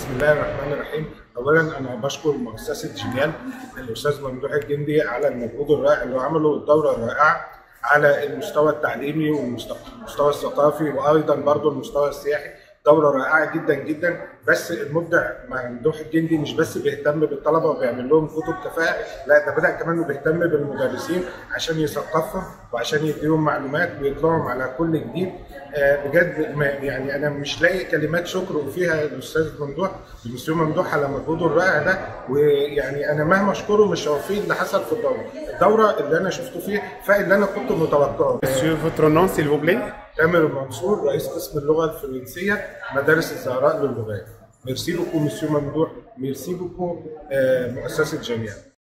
بسم الله الرحمن الرحيم اولا انا بشكر مؤسسه جيال الاستاذ ممدوح الجندي على المجهود الرائع اللي عمله والدوره الرائعه على المستوى التعليمي والمستوى الثقافي وايضا برضه المستوى السياحي دوره رائعه جدا جدا بس المبدع ممدوح الجندي مش بس بيهتم بالطلبه وبيعمل لهم كتب كفاءه لا ده بدا كمان بيهتم بالمدرسين عشان يثقفهم وعشان يديهم معلومات ويطلعهم على كل جديد آه بجد ما يعني انا مش لاقي كلمات شكر فيها الاستاذ ممدوح المستر ممدوح على مجهوده الرائع ده ويعني انا مهما اشكره مش هوفيه اللي حصل في الدوره الدوره اللي انا شفته فيه فاق اللي انا كنت متوقعه Monsieur, votre nom, s'il vous plaît تامر منصور رئيس قسم اللغه الفرنسيه مدارس الزهراء للغات ميرسي بوكو مسيو ممدوح ميرسي بوكو مؤسسه جميع